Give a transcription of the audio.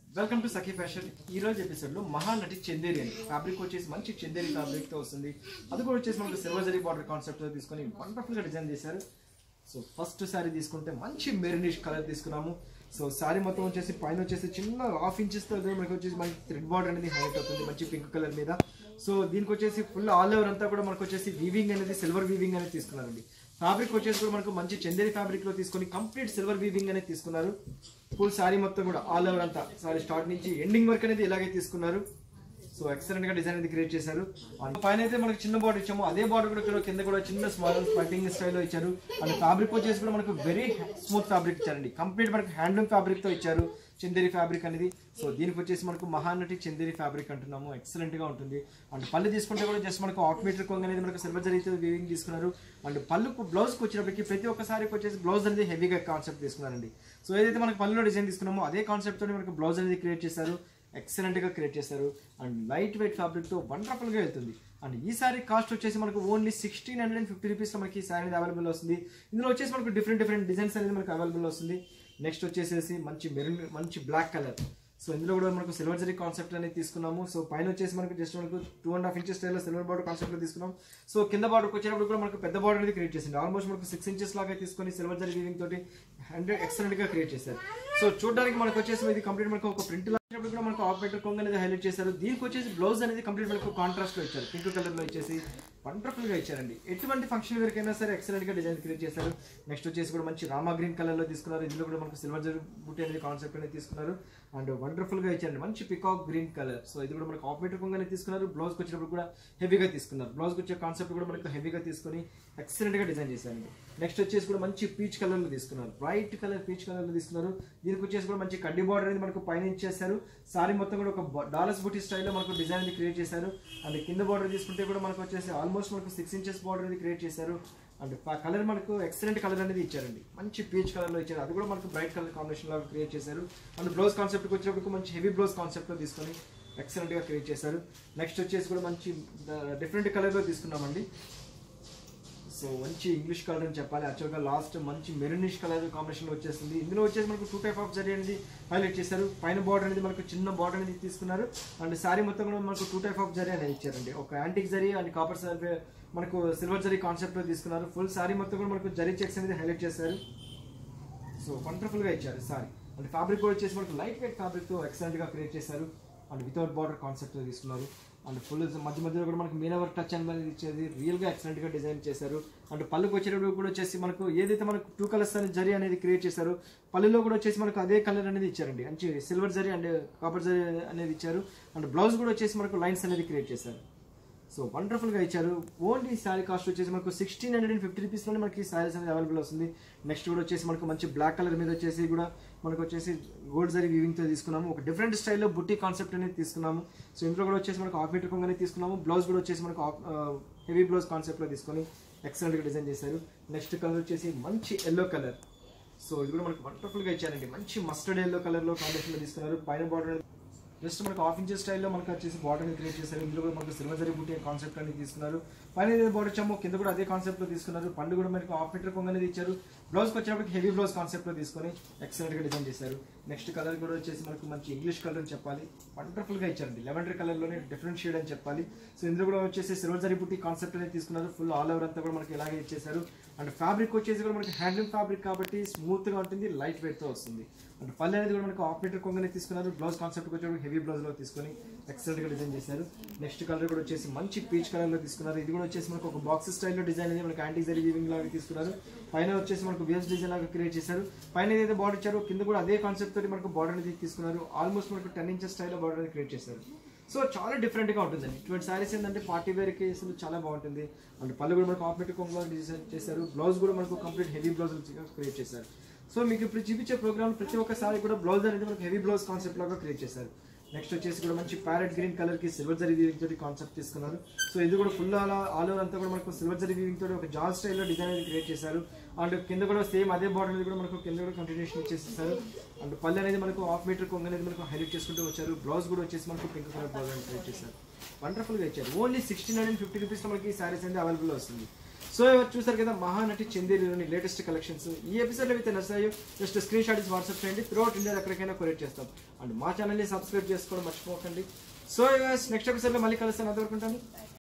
welcome to Sakhi fashion ఈ రోజు episode లో మహానటి చందేరి అని ఫ్యాబ్రిక్ వచ్చేసి మంచి చందేరి ఫ్యాబ్రిక్ తో వస్తుంది అది కూడా వచ్చేసి మనకు సిల్వర్ జరీ బార్డర్ కాన్సెప్ట్ తో తీసుకొని వండర్ఫుల్ గా డిజైన్ చేశారు సో ఫస్ట్ శారీ తీసుకుంటే మంచి మెరూనిష్ కలర్ తీసుకున్నాము సో శారీ మొత్తం వచ్చేసి పైన వచ్చేసి చిన్న హాఫ్ ఇంచెస్ తో మనకి వచ్చేసి మనకి థ్రెడ్ బార్డర్ అనేది హైలైట్ అవుతుంది మంచి పింక్ కలర్ మీద సో దీనికి వచ్చేసి ఫుల్ ఆల్ ఓవర్ అంతా కూడా మనకు వచ్చేసి వీవింగ్ అనేది సిల్వర్ వీవింగ్ అనేది తీసుకున్నారండి ఫ్యాబ్రిక్ వచ్చేసి కూడా మనకు మంచి చందేరి ఫ్యాబ్రిక్ లో తీసుకొని కంప్లీట్ సిల్వర్ వీవింగ్ అనేది తీసుకున్నారు ఫుల్ శారీ మొత్తం కూడా ఆల్ ఓవర్ అంతా సారీ స్టార్ట్ నుంచి ఎండింగ్ వర్క్ అనేది ఇలాగే తీసుకున్నారు సో ఎక్సలెంట్ గా డిజైన్ అనేది క్రియేట్ చేశారు అండ్ పైన అయితే మనకి చిన్న బార్డర్ ఇచ్చాము అదే బార్డర్ కూడా ఇక్కడ కింద కూడా చిన్న స్మాల్ కటింగ్ స్టైల్ లో ఇచ్చారు అండ్ ఫ్యాబ్రిక్ వచ్చేసి కూడా మనకు వెరీ స్మూత్ ఫ్యాబ్రిక్ ఇచ్చారండి కంప్లీట్ మనకు హ్యాండ్లూమ్ ఫ్యాబ్రిక్ తో ఇచ్చారు చందేరి ఫ్యాబ్రిక్ అనేది సో దీనికి వచ్చేసి మనకు మహానటి చందేరి ఫ్యాబ్రిక్ అంటున్నాము ఎక్సలెంట్ గా ఉంటుంది అండ్ పళ్ళు తీసుకుంటే కూడా జస్ట్ మనకు ఆఫ్ మీటర్ కొంగ అనేది మనకు సిల్వర్ జరిగితే వీవింగ్ తీసుకున్నారు అండ్ పళ్ళు బ్లౌజ్ కి వచ్చినప్పటికి ప్రతి ఒక్కసారికి వచ్చేసి బ్లౌజ్ అనేది హెవీగా కాన్సెప్ట్ తీసుకున్నారండి సో ఏదైతే మనకు పళ్ళులో డిజైన్ తీసుకున్నామో అదే కాన్సెప్ట్ తోటి మనకు బ్లౌజ్ అనేది క్రియేట్ చేశారు ఎక్సలెంట్ గా క్రియేట్ చేశారు అండ్ లైట్ వెయిట్ ఫ్యాబ్రిక్ తో వండర్ఫుల్ గా వెళ్తుంది అండ్ ఈ సారీ కాస్ట్ వచ్చేసి మనకు only sixteen hundred and fifty rupees లో మనకి ఈ సారీ అనేది అవైలబుల్ వస్తుంది ఇందులో వచ్చేసి మనకు డిఫరెంట్ డిఫరెంట్ డిజైన్స్ అనేది మనకు అవైలబుల్ వస్తుంది నెక్స్ట్ వచ్చేసేసి మంచి మెరూన్ మంచి బ్లాక్ కలర్ సో ఇందులో కూడా మనకు సిల్వర్ జరీ కాన్సెప్ట్ అనేది తీసుకున్నాము సో పైన వచ్చేసి మనకు జస్ట్ మనకు టూ అండ్ హాఫ్ ఇంచెస్ స్టైల్లో సిల్వర్ బార్డర్ కాన్సెప్ట్ లో తీసుకున్నాం సో కింద బార్డర్ వచ్చేటప్పుడు కూడా మనకు పెద్ద బార్డర్ అనేది క్రియేట్ చేసింది ఆల్మోస్ట్ మనకు సిక్స్ ఇంచెస్ లాగా తీసుకొని సిల్వర్ జరీ వీవింగ్ తోటి హండ్రెడ్ ఎక్సలెంట్ గా క్రియేట్ చేశారు సో చూడడానికి మనకు వచ్చేసి ఇది కంప్లీట్ మనకు ఒక ప్రింట్ లాగా కూడా మనకు ఆఫ్ బెటర్ కొంగ అనేది హైలైట్ చేశారు దీనికి వచ్చేసి బ్లౌజ్ అనేది కంప్లీట్ మనకు కాంట్రాస్ట్ లో ఇచ్చారు పింక్ కలర్ లో ఇచ్చేసి వండర్ఫుల్ గా ఇచ్చారండి ఎటువంటి ఫంక్షన్ వరకైనా సరే ఎక్సలెంట్ గా డిజైన్ క్రియేట్ చేశారు నెక్స్ట్ వచ్చేసి కూడా మంచి రామా గ్రీన్ కలర్ లో తీసుకున్నారు ఇందులో కూడా మనకు సిల్వర్ జరీ బుట్టి అనేది కాన్సెప్ట్ అనేది తీసుకున్నారు అండ్ వండర్ఫుల్ గా ఇచ్చారండి మంచి పికాక్ గ్రీన్ కలర్ సో ఇది కూడా మనకు ఆఫ్ మీటర్ కొంగనే తీసుకున్నారు బ్లౌజ్ వచ్చినప్పుడు కూడా హెవీగా తీసుకున్నారు బ్లౌజ్ వచ్చే కాన్సెప్ట్ కూడా మనకు హెవీగా తీసుకొని ఎక్సలెంట్ గా డిజైన్ చేశారండి నెక్స్ట్ వచ్చేసి కూడా మంచి పీచ్ కలర్ లో తీసుకున్నారు బ్రైట్ కలర్ పీచ్ కలర్ లో తీసుకున్నారు దీనికి వచ్చేసి కూడా మంచి కడ్డీ బార్డర్ అనేది మనకు పైన ఇచ్చేసారు సారీ మొత్తం కూడా ఒక డాలర్స్ బుటీ స్టైల్లో మనకు డిజైన్ అనేది క్రియేట్ చేశారు అండ్ కింద బార్డర్ తీసుకుంటే కూడా మనకు వచ్చేసి ఆల్మోస్ట్ మనకు సిక్స్ ఇంచెస్ బార్డర్ అనేది క్రియేట్ చేశారు అండ్ కలర్ మనకు ఎక్సలెంట్ కలర్ అనేది ఇచ్చారండి మంచి పీచ్ కలర్ లో ఇచ్చారు అది కూడా మనకు బ్రైట్ కలర్ కాంబినేషన్ లాగా క్రియేట్ చేశారు అండ్ బ్లౌజ్ కాన్సెప్ట్ వచ్చినప్పుడు మంచి హెవీ బ్లౌజ్ కాన్సెప్ట్ లో తీసుకొని ఎక్సలెంట్ గా క్రియేట్ చేశారు నెక్స్ట్ వచ్చేసి కూడా మంచి డిఫరెంట్ కలర్ లో తీసుకున్నామండి సో మంచి ఇంగ్లీష్ కలర్ అని చెప్పాలి యాక్చువల్గా లాస్ట్ మంచి మెరూనిష్ కలర్ కాంబినేషన్ లో వచ్చేస్తుంది ఇందులో వచ్చేసి మనకు టూ టైప్ ఆఫ్ జరీ అనేది హైలైట్ చేశారు పైన బార్డర్ అనేది మనకు చిన్న బార్డర్ అనేది తీసుకున్నారు అండ్ శారీ మొత్తం కూడా మనకు టూ టైప్ ఆఫ్ జరీ అనేది ఇచ్చారండి ఒక యాంటిక్ జరీ అండ్ కాపర్ సర్వే మనకు సిల్వర్ జరీ కాన్సెప్ట్ లో తీసుకున్నారు ఫుల్ శారీ మొత్తం కూడా మనకు జరీ చెక్స్ అనేది హైలైట్ చేశారు సో వండర్ఫుల్ గా ఇచ్చారు సారీ అండ్ ఫ్యాబ్రిక్ కూడా వచ్చేసి మనకు లైట్ వెయిట్ ఫ్యాబ్రిక్ తో ఎక్సలెంట్ గా క్రియేట్ చేశారు అండ్ వితౌట్ బార్డర్ కాన్సెప్ట్ తో తీసుకున్నారు అండ్ ఫుల్ మధ్య మధ్యలో కూడా మనకు మీనవర్ టచ్ అనేది ఇచ్చేది రియల్ గా ఎక్సలెంట్ గా డిజైన్ చేశారు అండ్ పళ్ళుకి వచ్చేటప్పుడు కూడా వచ్చేసి మనకు ఏదైతే మనకు టూ కలర్స్ అనేది జరీ అనేది క్రియేట్ చేశారు పళ్ళులో కూడా వచ్చేసి మనకు అదే కలర్ అనేది ఇచ్చారండి మంచి silver zari and copper zari అనేది ఇచ్చారు అండ్ బ్లౌజ్ కూడా వచ్చేసి మనకు లైన్స్ అనేది క్రియేట్ చేశారు సో వండర్ఫుల్ గా ఇచ్చారు ఓన్లీ శారీ కాస్ట్ వచ్చేసి మనకు sixteen hundred and fifty rupees లోనే మనకి శారీస్ అనేది అవైలబుల్ వస్తుంది నెక్స్ట్ కూడా వచ్చేసి మనకు మంచి బ్లాక్ కలర్ మీద వచ్చేసి కూడా మనకు వచ్చేసి గోల్డ్ జరీ వీవింగ్ తో తీసుకున్నాము ఒక డిఫరెంట్ స్టైల్లో బుట్టి కాన్సెప్ట్ అనేది తీసుకున్నాము సో ఇంట్లో కూడా వచ్చేసి మనకు ఆఫ్ మీటర్ కొంగనే తీసుకున్నాము బ్లౌజ్ కూడా వచ్చేసి మనకు హెవీ బ్లౌజ్ కాన్సెప్ట్ లో తీసుకొని ఎక్సలెంట్ గా డిజైన్ చేశారు నెక్స్ట్ కలర్ వచ్చేసి మంచి ఎల్లో కలర్ సో ఇది కూడా మనకు వండర్ఫుల్ గా ఇచ్చారండి మంచి మస్టర్డ్ ఎల్లో కలర్ లో కాంబినేషన్ లో తీసుకున్నారు పైన బార్డర్ జస్ట్ మనకు హాఫ్ ఇంచెస్ స్టైల్లో మనకు వచ్చేసి బార్డర్ క్రియేట్ చేశారు ఇందులో కూడా మనకు సిల్వర్ జరీ బుట్టి కాన్సెప్ట్ అనేది తీసుకున్నారు పైన ఏదైతే బార్డర్ ఇచ్చామో కింద కూడా అదే కాన్సెప్ట్ లో తీసుకున్నారు పండు కూడా మనకు హాఫ్ మీటర్ కొంగ అనేది ఇచ్చారు బ్లౌజ్ వచ్చేటప్పటికి హెవీ బ్లౌజ్ కాన్సెప్ట్ లో తీసుకొని ఎక్సలెంట్ గా డిజైన్ చేశారు నెక్స్ట్ కలర్ కూడా వచ్చేసి మనకు మంచి ఇంగ్లీష్ కలర్ అని చెప్పాలి వండర్ఫుల్ గా ఇచ్చారండి లెవెండర్ కలర్ లోనే డిఫరెంట్ షేడ్ అని చెప్పాలి సో ఇందులో కూడా వచ్చేసి సిల్వర్ జరీ బుట్టి కాన్సెప్ట్ అనేది తీసుకున్నారు ఫుల్ ఆల్ ఓవర్ అంతా కూడా మనకి ఇలాగే ఇచ్చేసారు అండ్ ఫ్యాబ్రిక్ వచ్చేసి కూడా మనకి హ్యాండ్లూమ్ ఫ్యాబ్రిక్ కాబట్టి స్మూత్ గా ఉంటుంది లైట్ వెయిట్ తో వస్తుంది అండ్ పళ్ళు అనేది కూడా మనకు ఆఫ్ మీటర్ కొంగనే తీసుకున్నారు బ్లౌజ్ కాన్సెప్ట్ వచ్చేటప్పుడు హెవీ బ్లౌజ్ లో తీసుకొని ఎక్సలెంట్ గా డిజైన్ చేశారు నెక్స్ట్ కలర్ కూడా వచ్చేసి మంచి పీచ్ కలర్ లో తీసుకున్నారు ఇది కూడా వచ్చేసి మనకు ఒక బాక్స్ స్టైల్లో డిజైన్ అనేది మనకి యాంటీ జరీ వీవింగ్ లాగా తీసుకున్నారు పైన వచ్చేసి మనకు వేవ్స్ డిజైన్ లాగా క్రియేట్ చేశారు పైన ఏదైతే బార్డర్ ఇచ్చారో కింద కూడా అదే కాన్సెప్ట్ తోటి మనకు బార్డర్ అనేది తీసుకున్నారు ఆల్మోస్ట్ మనకు టెన్ ఇంచెస్ స్టైల్లో బార్డర్ అనేది క్రియేట్ చేశారు సో చాలా డిఫరెంట్ గా ఉంటుందండి ఇటువంటి సారీస్ ఏంటంటే పార్టీ వేర్ కేసులు చాలా బాగుంటుంది అండ్ పళ్ళు కూడా మనకు ఆఫ్ కొంగు డిజైన్ చేశారు బ్లౌజ్ కూడా మనకు కంప్లీట్ హెవీ బ్లౌజ్ క్రియేట్ చేశారు సో మీకు ఇప్పుడు చూపించే ప్రోగ్రామ్ ప్రతి ఒక్క సారీ కూడా బ్లౌజ్ అనేది మనకు హెవీ బ్లౌజ్ కాన్సెప్ట్ లాగా క్రియేట్ చేశారు నెక్స్ట్ వచ్చేసి కూడా మంచి ప్యారెట్ గ్రీన్ కలర్ కి సిల్వర్ జరీ వీవింగ్ తోటి కాన్సెప్ట్ తీసుకున్నారు సో ఇది కూడా ఫుల్ అలా ఆల్ ఓవర్ అంతా కూడా మనకు సిల్వర్ జరీ వీవింగ్ తోటి ఒక జాల్ స్టైల్లో డిజైన్ అనేది క్రియేట్ చేశారు అండ్ కింద కూడా సేమ్ అదే బార్డర్ అనేది కూడా మనకు కింద కూడా కంటిన్యూషన్ ఇచ్చేసేసారు అండ్ పళ్ళు అనేది మనకు హాఫ్ మీటర్ కొంగ అనేది మనకు హైలైట్ చేసుకుంటూ వచ్చారు బ్లౌజ్ కూడా వచ్చేసి మనకు పింక్ కలర్ బ్లౌజ్ అనేది క్రియేట్ చేశారు వండర్ఫుల్ గా ఇచ్చారు only sixteen hundred fifty rupees మనకి ఈ సారీస్ అనేది అవైలబుల్ వస్తుంది సో ఎవరు చూసారు కదా మహానటి చందేరిలోని లేటెస్ట్ కలెక్షన్స్ ఈ ఎపిసోడ్లో అయితే నచ్చాయో జస్ట్ స్క్రీన్ షాట్ ఇచ్చి వాట్సాప్ చేయండి త్రూ అవుట్ ఇండియా ఎక్కడికైనా కొరియర్ చేస్తాం అండ్ మా ఛానల్ని సబ్స్క్రైబ్ చేసుకోవడం మర్చిపోకండి సో నెక్స్ట్ ఎపిసోడ్లో మళ్ళీ కలుస్తాను అదొరుకుంటాను